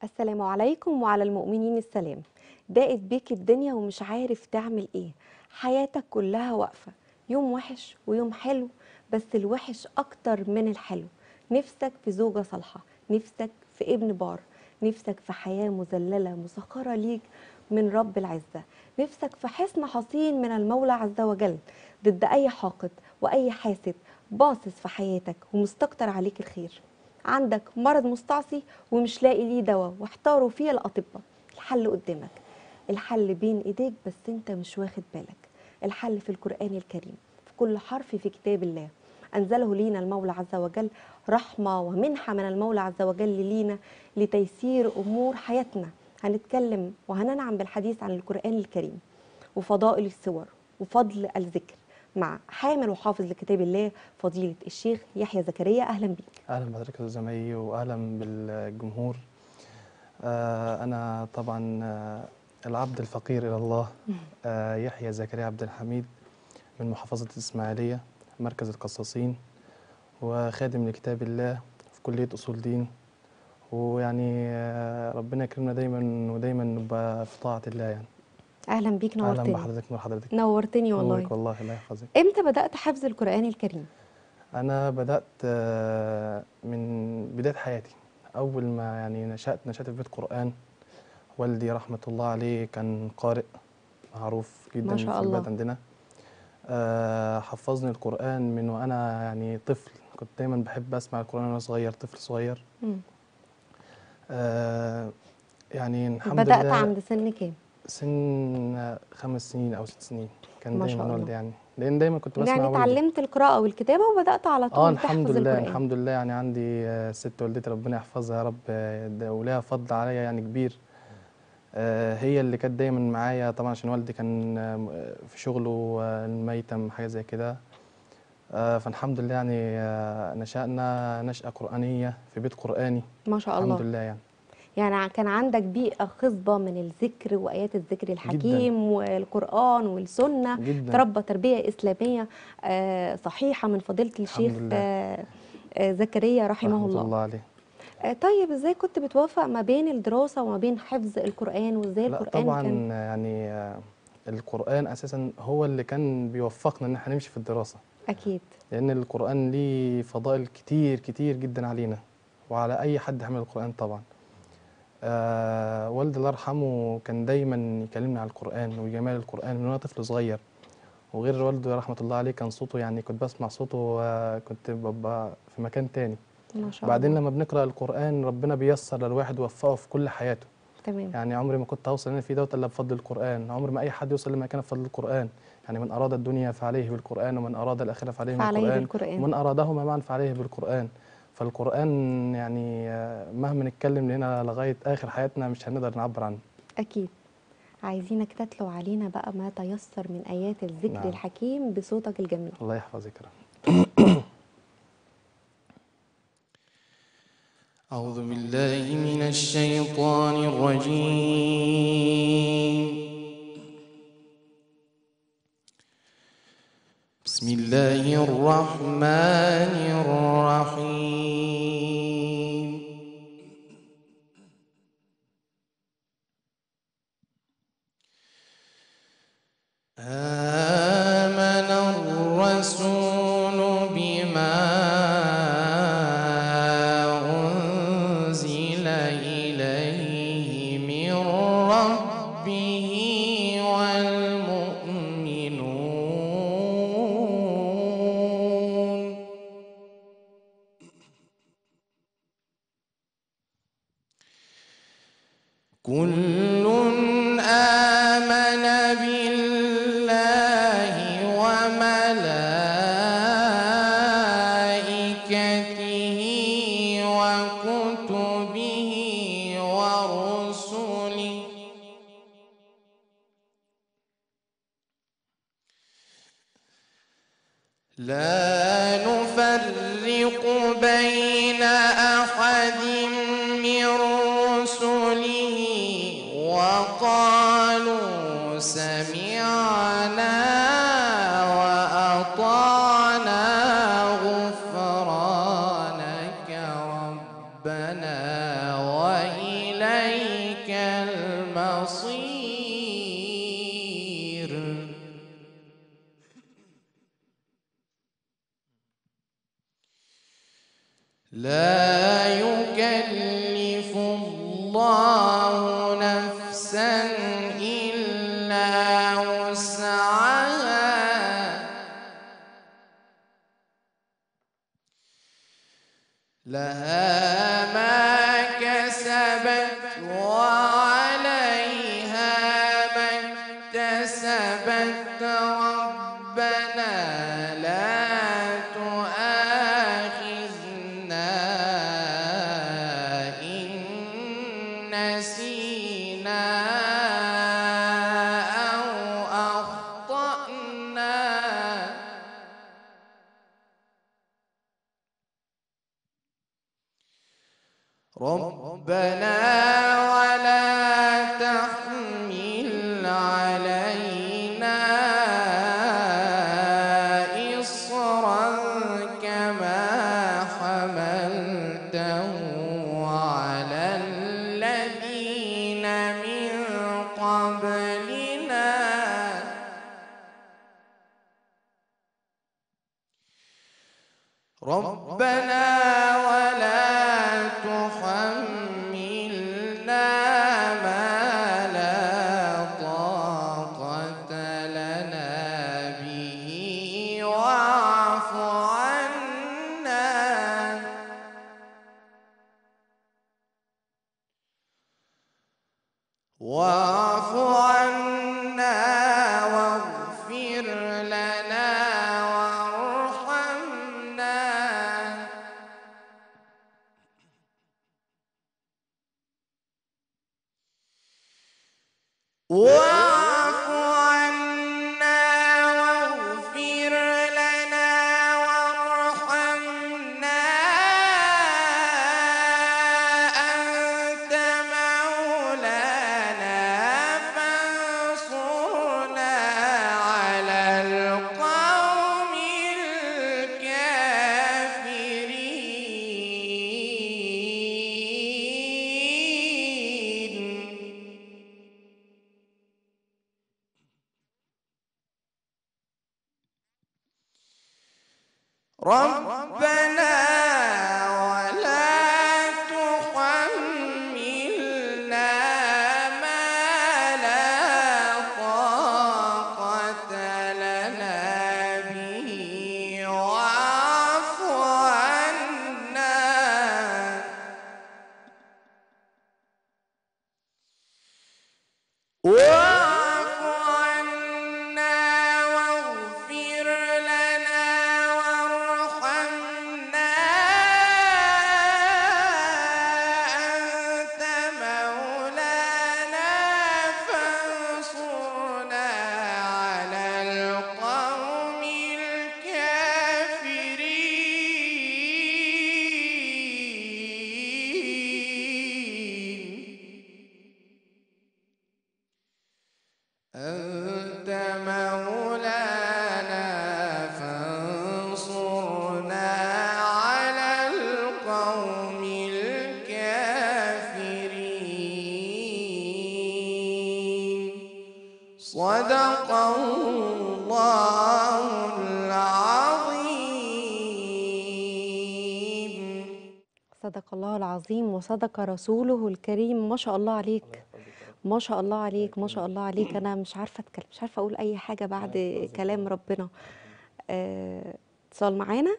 السلام عليكم وعلى المؤمنين السلام ضاقت بيك الدنيا ومش عارف تعمل ايه حياتك كلها واقفة يوم وحش ويوم حلو بس الوحش اكتر من الحلو نفسك في زوجة صالحة نفسك في ابن بار نفسك في حياة مذللة مسخرة ليك من رب العزة نفسك في حصن حصين من المولى عز وجل ضد أي حاقد وأي حاسد باصص في حياتك ومستكتر عليك الخير عندك مرض مستعصي ومش لاقي ليه دواء واحتاروا فيه الأطباء الحل قدامك الحل بين ايديك بس انت مش واخد بالك الحل في القرآن الكريم في كل حرف في كتاب الله أنزله لينا المولى عز وجل رحمة ومنحة من المولى عز وجل لينا لتيسير أمور حياتنا هنتكلم وهننعم بالحديث عن القرآن الكريم وفضائل السور وفضل الذكر مع حامل وحافظ لكتاب الله فضيلة الشيخ يحيى زكريا أهلا بيك اهلا بحضرتك يا استاذ مي واهلا بالجمهور آه انا طبعا آه العبد الفقير الى الله آه يحيى زكريا عبد الحميد من محافظه الاسماعيليه مركز القصاصين وخادم لكتاب الله في كليه اصول دين ويعني آه ربنا يكرمنا دايما ودايما نبقى في طاعه الله يعني أهلا بيك اهلا نورتني بحضرتك نور حضرتك نورتني نورك والله والله الله يحفظك امتى بدأت حفظ القرآن الكريم أنا بدأت آه، من بداية حياتي أول ما يعني نشأت نشأت في بيت قرآن والدي رحمة الله عليه كان قارئ معروف جدا ما شاء في البلد الله. عندنا آه، حفظني القرآن من وأنا يعني طفل كنت دايما بحب أسمع القرآن وأنا صغير طفل صغير مم. آه، يعني الحمد بدأت لله عند سن كام سن خمس سنين أو ست سنين كان ما دايما شاء الله. والدي يعني لأن دايما كنت بسمع يعني والدي. اتعلمت القراءة والكتابة وبدأت على اه طول الحمد تحفظ لله القرآن الحمد لله يعني عندي آه، ست والدتي ربنا يحفظها يا رب آه، ده ولها فضل عليا يعني كبير آه، هي اللي كانت دايما معايا طبعا عشان والدي كان آه، في شغله آه، الميتم حاجه زي كده آه، فالحمد لله يعني آه، نشأنا نشأة قرآنية في بيت قرآني ما شاء الحمد الله لله يعني يعني عن- كان عندك بيئة خصبة من الذكر وآيات الذكر الحكيم والقرآن والسنة جدا تربى تربية إسلامية آه، صحيحة من فضيلة الشيخ لله. آه، آه، زكريا رحمه رحمة الله الله عليه آه، طيب ازاي كنت بتوافق ما بين الدراسة وما بين حفظ القرآن وازاي لا القرآن طبعا كان يعني آه، القرآن أساسا هو اللي كان بيوفقنا إن احنا نمشي في الدراسة أكيد لأن القرآن ليه فضائل كتير كتير جدا علينا وعلى أي حد حمل القرآن طبعا آه والدي الله يرحمه كان دايما يكلمني على القرآن وجمال القرآن من وأنا طفل صغير وغير والده رحمة الله عليه كان صوته يعني كنت بسمع صوته آه كنت ببقى في مكان تاني ما شاء بعدين الله لما بنقرأ القرآن ربنا بيسر للواحد ويوفقه في كل حياته تمام يعني عمري ما كنت هوصل اللي أنا فيه دوت إلا بفضل القرآن عمري ما أي حد يوصل لما كان بفضل القرآن يعني من أراد الدنيا فعليه بالقرآن ومن أراد الآخرة فعليه فعليه بالقرآن بالقرآن ومن أرادهما معا فعليه بالقرآن فالقرآن يعني آه، مهما نتكلم لنا لغاية آخر حياتنا مش هنقدر نعبر عنه أكيد عايزينك تتلو علينا بقى ما تيسر من آيات الذكر نعم. الحكيم بصوتك الجميل الله يحفظك يا رب أعوذ بالله من الشيطان الرجيم بسم الله الرحمن الرحيم آمن الرسول بما أنزل إليه من ربه والمؤمنون كل آمن بالله وملائكته وكتبه ورسله لا نفرق بين أحد من رسله وقالوا سمعنا وأطعنا غفرانك ربنا وإليك لا يكلف الله نفسا إلا وسعها لها ما كسبت وعليها ما اكتسبت ربنا لا تؤاخذنا إن نسينا أو أخطأنا ربنا ولا تحمل علينا إصرا كما حملته على الذين من قبلنا ربنا ولا تحملنا ما لا طاقة لنا به واعف عنا واعف عنا واغفر لنا وارحمنا واعف عنا واغفر لنا وارحمنا أنت مولانا فانصرنا على القوم الكافرين ربنا ولا تحملنا ما لا طاقة لنا به واعف عنا واعف عنا واغفر لنا وارحمنا أنت مولانا فانصرنا على القوم الكافرين أنت مولانا فانصرنا على القوم الكافرين صدق الله العظيم صدق الله العظيم وصدق رسوله الكريم ما شاء الله عليك ما شاء الله عليك ما شاء الله عليك انا مش عارفه اتكلم مش عارفه اقول اي حاجه بعد كلام ربنا آه، اتصال معانا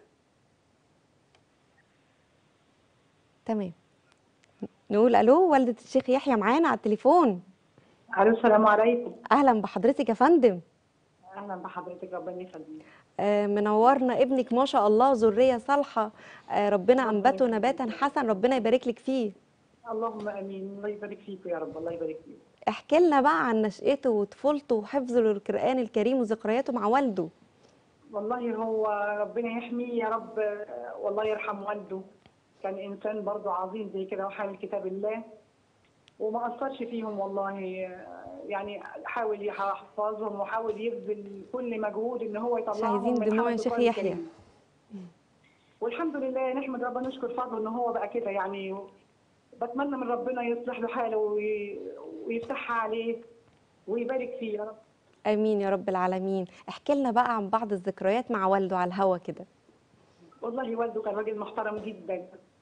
تمام نقول الو والده الشيخ يحيى معانا على التليفون الو السلام عليكم اهلا بحضرتك يا فندم اهلا بحضرتك ربنا يخليك آه، منورنا ابنك ما شاء الله ذريه صالحه آه، ربنا انبته نباتا حسن ربنا يبارك لك فيه اللهم امين الله يبارك فيكم يا رب الله يبارك فيك احكي لنا بقى عن نشأته وطفولته وحفظه للقرآن الكريم وذكرياته مع والده والله هو ربنا يحميه يا رب آه، والله يرحم والده كان انسان برضه عظيم زي كده وحامل كتاب الله وما اثرش فيهم والله آه، يعني حاول يحفظهم وحاول يبذل كل مجهود ان هو يطلعهم عايزين من دموع يا حمل شيخ القرآن يحيى. الكريم. والحمد لله نحمد ربنا نشكر فضله ان هو بقى كده يعني بتمنى من ربنا يصلح له حاله وي- ويفتحها عليه ويبارك فيه يا رب امين يا رب العالمين احكي لنا بقى عن بعض الذكريات مع والده على الهوا كده والله والده كان راجل محترم جدا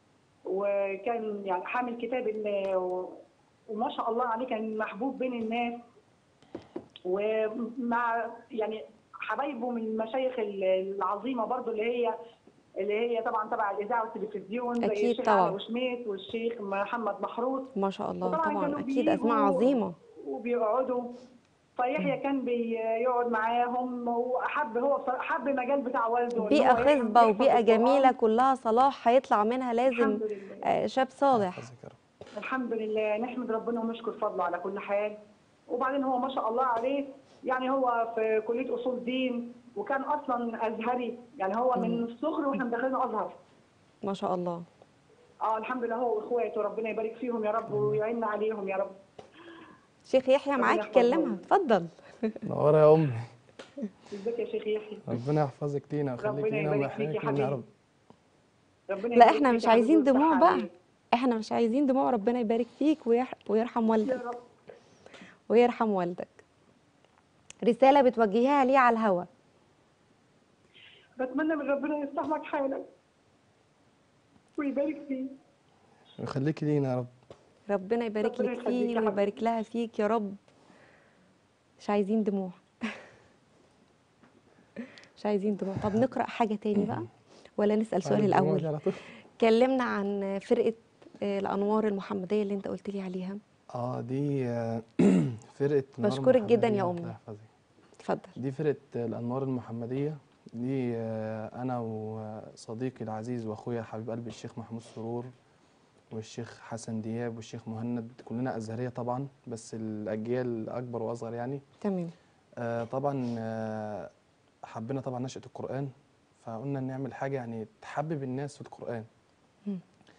وكان يعني حامل كتاب الله و- وما شاء الله عليه كان محبوب بين الناس ومع يعني حبايبه من المشايخ ال- العظيمه برضو اللي هي اللي هي طبعا تبع الاذاعه والتلفزيون زي أكيد الشيخ طبعا. علي وشميت والشيخ محمد محروس ما شاء الله وطبعاً طبعا كانوا اكيد اسماء بيجوا عظيمه وبيقعدوا فيحيى كان بيقعد معاهم وحب هو بصراحة- حب المجال بتاع والده إن هو بيئه يحفظ- خصبه يحفظ وبيئه القرآن. جميله كلها صلاح هيطلع منها لازم الحمد لله آه، شاب صالح يحفظك يا رب. الحمد لله نحمد ربنا ونشكر فضله على كل حال وبعدين هو ما شاء الله عليه يعني هو في كليه اصول دين وكان اصلا ازهري يعني هو من الصغر واحنا مدخلينه ازهر ما شاء الله اه الحمد لله هو واخواته ربنا يبارك فيهم يا رب ويعيننا عليهم يا رب شيخ يحيى ربنا معاك يحفظهم. كلمها اتفضل نورة يا امي ازيك يا شيخ يحيى ربنا يحفظك لينا ويخليك ربنا لينا وما يبارك فيك يا يحرمك لينا يا رب حبيبي ربنا لا يبارك احنا فيك مش يا عايزين حبيبي دموع ويفتح بقى عليك. احنا مش عايزين دموع ربنا يبارك فيك ويح... ويرحم يا والدك رب ويرحم والدك رسالة بتوجهيها ليه على الهوا بتمنى من ربنا يصلح لك حالك ويبارك فيك ويخليك لينا يا رب ربنا يبارك ربنا لك يخليك فيه يا حبيبي. ويبارك لها فيك يا رب مش عايزين دموع مش عايزين دموع طب نقرأ حاجة تاني بقى ولا نسأل السؤال بعد الدموع دي الأول على طول. كلمنا عن فرقة آه، الأنوار المحمدية اللي أنت قلت لي عليها اه دي آه، فرقة الأنوار بشكرك جدا يا المحمدية. أمي. الله يحفظك. اتفضل دي فرقة الأنوار المحمدية دي آه، أنا وصديقي العزيز وأخويا حبيب قلبي الشيخ محمود سرور والشيخ حسن دياب والشيخ مهند كلنا أزهرية طبعا بس الأجيال أكبر وأصغر يعني تمام آه، طبعا آه، حبينا طبعا نشأة القرآن فقلنا نعمل حاجة يعني تحبب الناس في القرآن مم.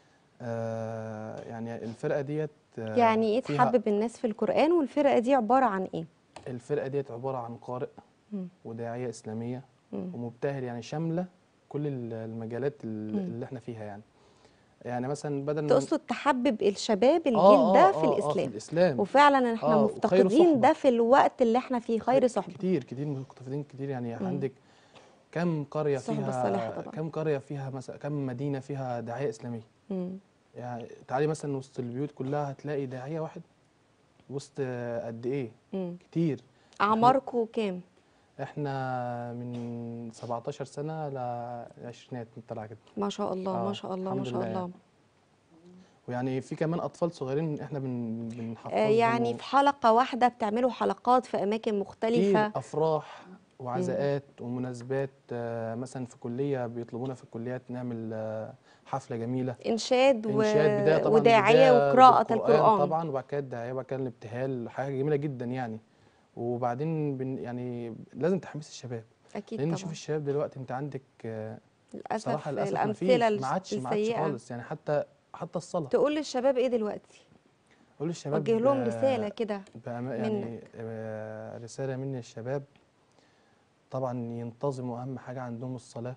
آه، يعني الفرقة ديت آه، يعني إيه فيها- تحبب الناس في القرآن والفرقة دي عبارة عن إيه؟ الفرقة ديت عبارة عن قارئ مم. وداعية إسلامية مم. ومبتهل يعني شاملة كل ال- المجالات ال- مم. اللي احنا فيها يعني يعني مثلا بدل ما تقصد تحبب الشباب الجيل آه، ده آه، في آه، آه، الإسلام في الإسلام وفعلا احنا آه، وخير مفتقدين صحبة. ده في الوقت اللي احنا فيه خير صحبة كتير كتير متفقين كتير يعني مم. عندك كم قرية الصحبة الصالحة فيها طبعا. كم قرية فيها مثلا كم مدينة فيها داعية إسلامية مم. يعني تعالي مثلا وسط البيوت كلها هتلاقي داعية واحد وسط آه، قد إيه مم. كتير أعماركم كام؟ احنا من 17 سنة لعشرينات طلع كده ما شاء الله ما آه، شاء الله ما الحمد شاء لله الله يعني. ويعني في كمان أطفال صغيرين احنا بن بنحفظهم آه يعني و- في حلقة واحدة بتعملوا حلقات في أماكن كتير مختلفة افراح وعزاءات ومناسبات آه، مثلا في كليه بيطلبونا في الكليات نعمل آه، حفله جميله إنشاد, و... انشاد بدايه طبعا وداعية بداية وقراءة بالقرآن القرآن طبعا وبعد كده الداعيه وبعد كده الابتهال حاجه جميله جدا يعني وبعدين بن يعني لازم تحمس الشباب أكيد لان طبعا شوف الشباب دلوقتي انت عندك آه، للأسف بصراحه للاسف ما الأمثلة فيش ما عادش ما عادش السيئة خالص يعني حتى حتى الصلاه تقول للشباب إيه دلوقتي؟ قول للشباب وجه لهم آه، رسالة كده بأما يعني آه، رسالة مني للشباب طبعا ينتظموا أهم حاجة عندهم الصلاة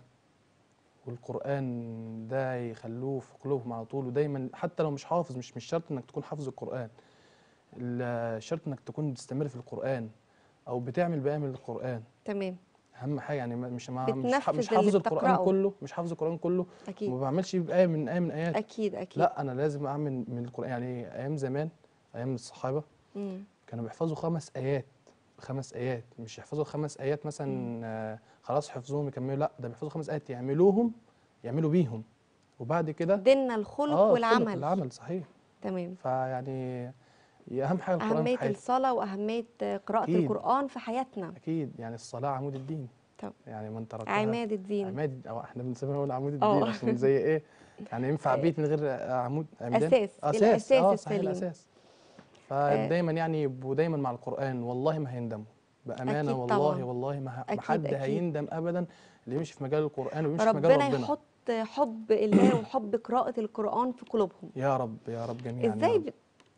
والقرآن ده يخلوه في قلوبهم على طول ودايما حتى لو مش حافظ مش مش شرط إنك تكون حافظ القرآن ال- شرط إنك تكون بتستمر في القرآن أو بتعمل بأمر القرآن تمش أهم حاجة يعني ما- مش ما مش ح- بتنفذ مش اللي حافظ القرآن بتقرأه. كله مش حافظ القرآن كله أكيد وما بعملش بآية من آية من آيات أكيد أكيد لا أنا لازم أعمل من القرآن يعني أيام زمان أيام الصحابة مم. كانوا بيحفظوا خمس آيات خمس آيات مش يحفظوا خمس آيات مثلا آه خلاص حفظوهم يكملوا لا ده بيحفظوا خمس آيات يعملوهم يعملوا بيهم وبعد كده ديننا الخلق الخلق والعمل العمل صحيح تمام فيعني هي أهم حاجة القرآن في أهمية حياتي الصلاة وأهمية قراءة أكيد. القرآن في حياتنا أكيد يعني الصلاة عمود الدين طب. يعني من تركها عماد الدين عماد أو إحنا بنسميها نقول عمود آه. الدين عشان زي إيه يعني ينفع بيت من غير عمود عمدان أساس، أساس الأساس آه صحيح السليم. الأساس فدايما يعني يبقوا دايما مع القرآن والله ما هيندموا بأمانة أكيد والله طبعاً. والله ما ه- ما أكيد، حد أكيد. هيندم أبدا اللي يمشي في مجال القرآن ويمشي في مجال ربنا ربنا يحط حب الله وحب قراءة القرآن في قلوبهم يا رب يا رب جميعا يا ازاي رب. بت...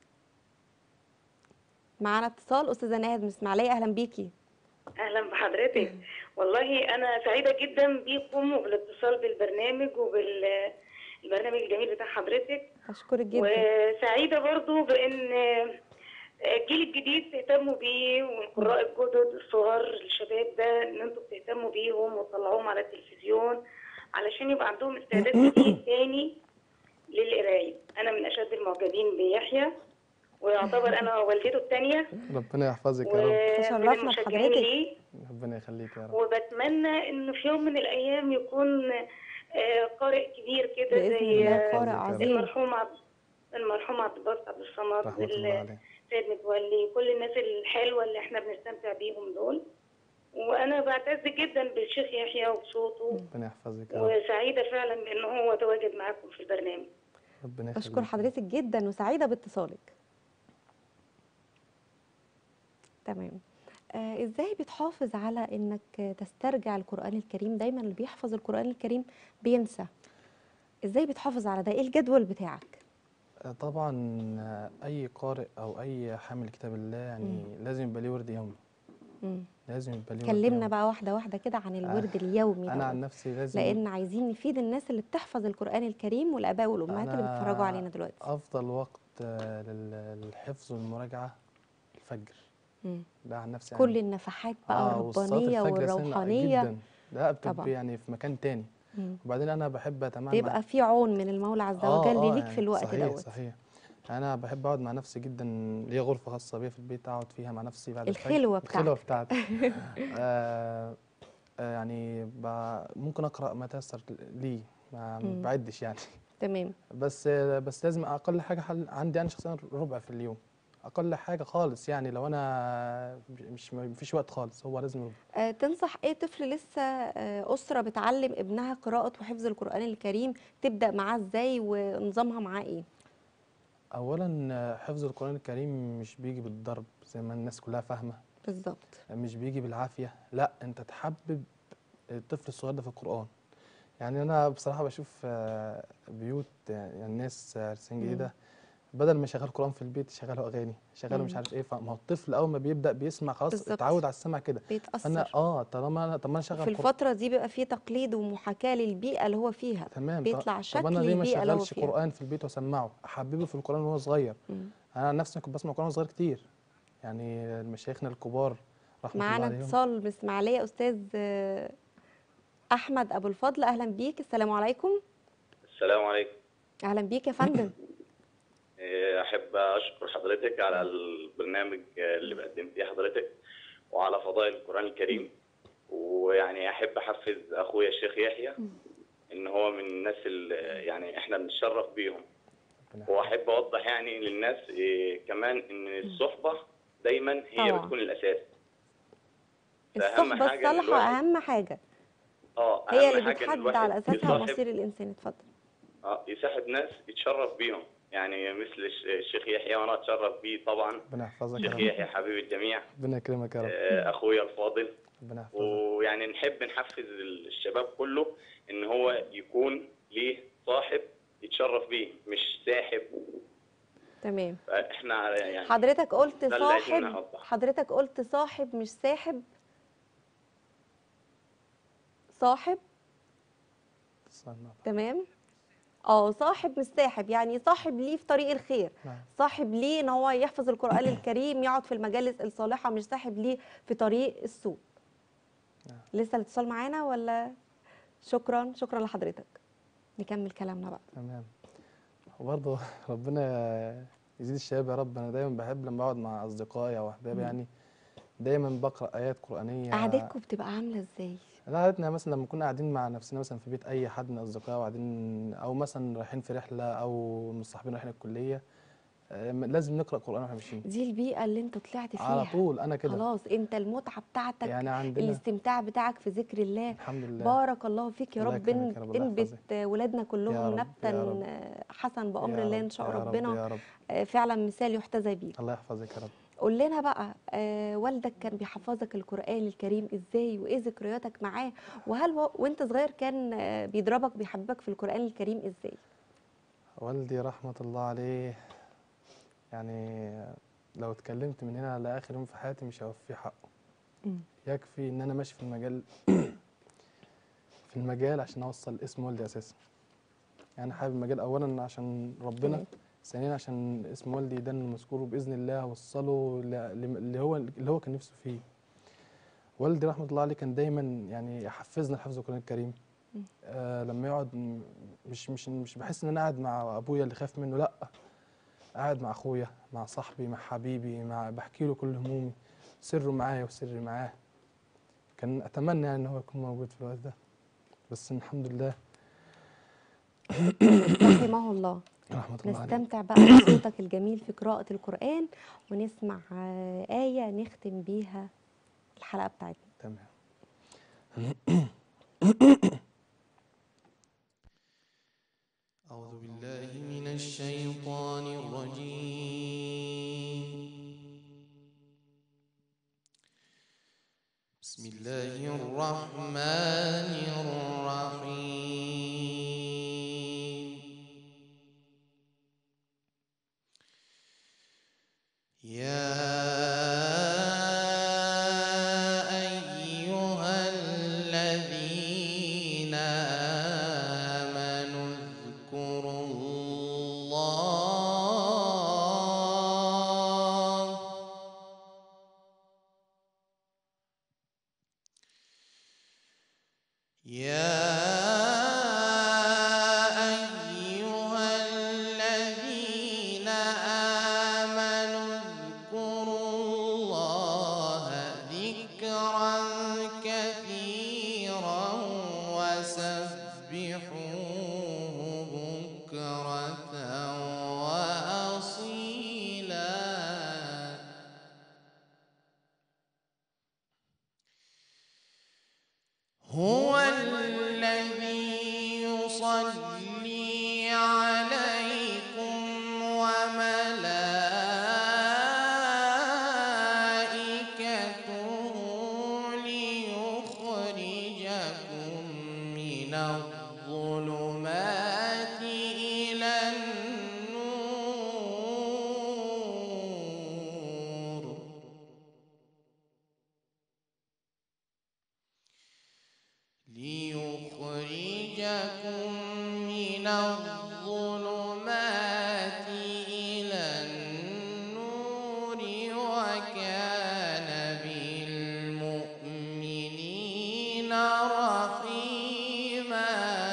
معانا اتصال استاذه ناهد من اسماعيليه اهلا بيكي اهلا بحضرتك والله انا سعيده جدا بيكم وبالاتصال بالبرنامج وبالبرنامج الجميل بتاع حضرتك اشكرك جدا وسعيده برضو بان الجيل الجديد تهتموا بيه والقراء الجدد الصغار الشباب ده ان انتوا بتهتموا بيهم وتطلعوهم على التلفزيون علشان يبقى عندهم استعداد جديد تاني للقرايه معجبين بيحيى ويعتبر انا والدته الثانيه ربنا يحفظك يا رب تشرفنا ومن المشجعين بحضرتك. ليه ربنا يخليك يا رب وبتمنى انه في يوم من الايام يكون آه، قارئ كبير كده بإذن زي الله آه، قارئ يحفظك يا رب. عظيم المرحوم عبد المرحوم عبد الباسط عبد الصمد رحمة الله عليه سيد متولي كل الناس الحلوه اللي احنا بنستمتع بيهم دول وانا بعتز جدا بالشيخ يحيى وبصوته ربنا يحفظك يا رب وسعيده فعلا بان هو تواجد معاكم في البرنامج ربنا يخليك بشكر حضرتك جدا وسعيده باتصالك تمام آه ازاي بتحافظ على انك تسترجع القران الكريم دايما اللي بيحفظ القران الكريم بينسى ازاي بتحافظ على ده ايه الجدول بتاعك آه، طبعا آه، اي قارئ او اي حامل كتاب الله يعني لازم يبقى ليه ورد يومي مم. لازم يبقى ليه ورد كلمنا يومي. بقى واحده واحده كده عن الورد اليومي انا دوت. عن نفسي لازم لان عايزين نفيد الناس اللي بتحفظ القران الكريم والاباء والامهات اللي أنا بيتفرجوا علينا دلوقتي افضل وقت آه، لل- للحفظ والمراجعه الفجر مم. ده عن نفسي كل يعني. النفحات بقى آه، والصلاة الربانيه الفجر سنة والروحانيه جدا لا بتبقى طبعا. يعني في مكان تاني مم. وبعدين انا بحب اتمام بيبقى في عون من المولى عز وجل ليك في الوقت صحيح دوت صحيح انا بحب اقعد مع نفسي جدا ليا غرفه خاصه بيا في البيت اقعد فيها مع نفسي بعد الفجر. الخلوة الخلوه بتاعتي آه آه، يعني ب- ممكن اقرا ما تيسر لي ما مم. بعدش يعني تمام بس بس لازم اقل حاجه حل عندي انا شخصيا ربع في اليوم اقل حاجه خالص يعني لو انا مش مفيش وقت خالص هو لازم ربع آه، تنصح ايه طفل لسه آه، اسره بتعلم ابنها قراءه وحفظ القران الكريم تبدا معاه ازاي ونظامها معاه ايه اولا آه، حفظ القران الكريم مش بيجي بالضرب زي ما الناس كلها فاهمه بالظبط مش بيجي بالعافيه لا انت تحبب الطفل الصغير ده في القران يعني انا بصراحه بشوف آه، بيوت يعني الناس آه، سنين جديده بدل ما يشغل قران في البيت يشغلوا اغاني يشغلوا مش مم. عارف ايه فما هو الطفل اول ما بيبدا بيسمع خلاص بالظبط. اتعود على السمع كده انا بيتاثر اه طالما انا طب ما انا شغال في قرآن الفتره دي بيبقى فيه تقليد ومحاكاه للبيئه اللي هو فيها تمام طب- بيطلع طب شكل انا ليه ما البيئه اللي هو شغلش فيها قران في البيت واسمعه احببه في القران وهو صغير مم. انا عن نفسي كنت بسمع قران وأنا صغير كتير يعني مشايخنا الكبار رحمه الله معانا عليهم اتصال من اسماعيليه استاذ آه، احمد ابو الفضل اهلا بيك السلام عليكم السلام عليكم اهلا بيك يا فندم إيه، أحب أشكر حضرتك على البرنامج اللي بقدمتيه حضرتك وعلى فضائل القرآن الكريم ويعني أحب أحفز أخويا الشيخ يحيى إن هو من الناس اللي يعني إحنا بنتشرف بيهم ربنا وأحب أوضح يعني للناس إيه، كمان إن الصحبة دايما هي طبعا. بتكون الأساس فأهم الصحبه حاجة إن الصالحه الواحد- اهم حاجه اه هي أهم اللي حاجة إن بتحدد الواحد على اساسها يصاحب- مصير الانسان اتفضل اه يصاحب ناس يتشرف بيهم يعني مثل الش- الشيخ يحيى وأنا أتشرف بيه طبعا ربنا يحفظك يا الشيخ رب يحيى حبيب الجميع ربنا يكرمك يا رب آه، اخويا الفاضل ربنا يحفظك ويعني نحب نحفز الشباب كله ان هو يكون ليه صاحب يتشرف بيه مش ساحب تمام احنا يعني حضرتك قلت ده اللي عايزين صاحب نوضحه. حضرتك قلت صاحب مش ساحب صاحب استنى. تمام اه صاحب مش ساحب يعني صاحب ليه في طريق الخير نعم. صاحب ليه ان هو يحفظ القرآن الكريم يقعد في المجالس الصالحة مش صاحب ليه في طريق السوء نعم. لسه الاتصال معانا ولا شكرا شكرا لحضرتك نكمل كلامنا بقى تمام وبرضه ربنا يزيد الشباب يا رب انا دايما بحب لما اقعد مع اصدقائي او احبابي يعني دايما بقرا ايات قرانيه قعدتكم بتبقى عاملة ازاي لا قعدتنا مثلا لما كنا قاعدين مع نفسنا مثلا في بيت اي حد من اصدقائي وقاعدين او مثلا رايحين في رحله او مصاحبين رايحين الكليه آه، لازم نقرا قران واحنا ماشيين دي البيئة اللي انت طلعت فيها على طول انا كده خلاص انت المتعة بتاعتك يعني عندنا الاستمتاع بتاعك في ذكر الله الحمد لله بارك الله فيك يا الله رب يكرمك يا رب، الله انبت يحفظك. ولادنا يا كلهم رب، يا نبتا رب. حسن بأمر يا الله رب، ان شاء يا رب، ربنا يا رب آه، فعلا مثال يحتذى بيه الله يحفظك يا رب قول لنا بقى آه، والدك كان بيحفظك القرآن الكريم ازاي وايه ذكرياتك معاه وهل و... وانت صغير كان آه، بيضربك بيحببك في القرآن الكريم ازاي والدي رحمة الله عليه يعني لو اتكلمت من هنا لآخر يوم في حياتي مش هوفيه حقه مم. يكفي إن أنا ماشي في المجال في المجال عشان أوصل اسم والدي أساسا يعني حابب المجال أولا عشان ربنا تمام. ثانيا عشان اسم والدي ده إنه مذكور وبإذن الله أوصله ل- ل- اللي هو اللي هو كان نفسه فيه والدي رحمة الله عليه كان دايما يعني يحفزنا لحفظ القرآن الكريم آه لما يقعد م- مش مش مش بحس ان انا قاعد مع ابويا اللي خايف منه لا قاعد مع اخويا مع صاحبي مع حبيبي مع بحكي له كل همومي سره معايا وسري معاه كان اتمنى يعني ان هو يكون موجود في الوقت ده بس الحمد لله رحمه الله رحمه الله عليه نستمتع بقى بصوتك الجميل في قراءة القرآن ونسمع آه، آية نختم بيها الحلقة بتاعتنا تمام أعوذ بالله من الشيطان الرجيم بسم الله الرحمن الرحيم يا أيها الذين آمنوا اذكروا الله يا أيها الذين آمنوا اذكروا الله ذكرا كثيرا وسبحوه بكرة وأصيلا هو الذي يصلي عليكم وملائكته ليخرجكم من الظلمات إلى النور ليخرجكم من الظلمات إلى النور وكان بالمؤمنين رحيما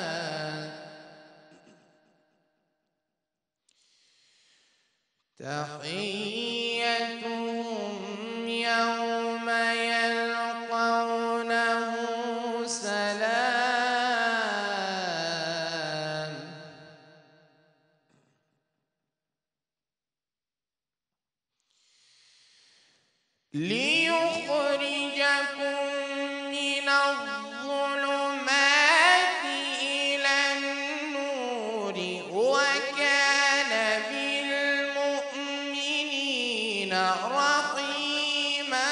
تحيتهم يوم يلقونه سلام ليخرجكم من الظلمات إلى النور وكان بالمؤمنين رحيما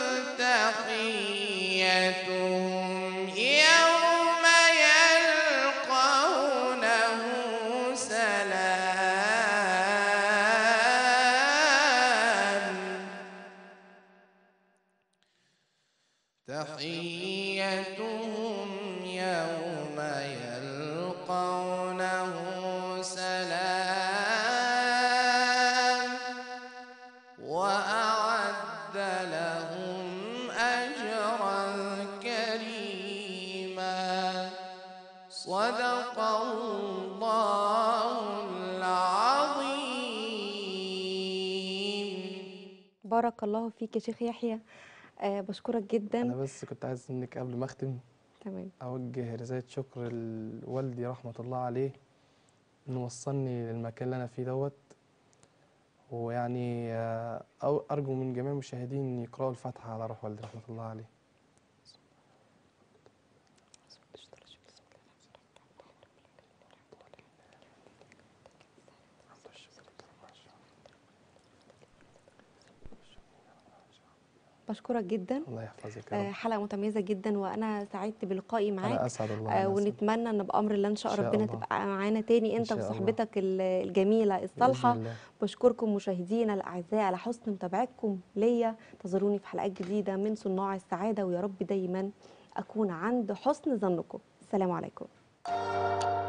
تحيتهم يوم يلقونه سلام تحيتهم يوم يلقونه سلام وأعد لهم أجرا كريما صدق الله العظيم بارك الله فيك يا شيخ يحيى آه بشكرك انا جدا بس كنت عايز منك قبل ما اختم تمام اوجه رساله شكر لوالدي رحمه الله عليه انه وصلني للمكان اللي انا فيه دوت ويعني آه، أو ارجو من جميع المشاهدين يقراوا الفاتحه على روح والدي رحمه الله عليه بشكرك جدا الله يحفظك يا آه رب حلقة متميزة جدا وأنا سعدت بلقائي انا معاك اسعد الله آه أنا أسعد. ونتمنى ان بامر الله ان شاء إن شاء ربنا الله. تبقى معانا تاني انت شاء الله. وصحبتك ال- الجميله بإذن الصالحه الله. بشكركم مشاهدينا الاعزاء على حسن متابعتكم ليا انتظروني في حلقات جديده من صناع السعاده ويا رب دايما اكون عند حسن ظنكم السلام عليكم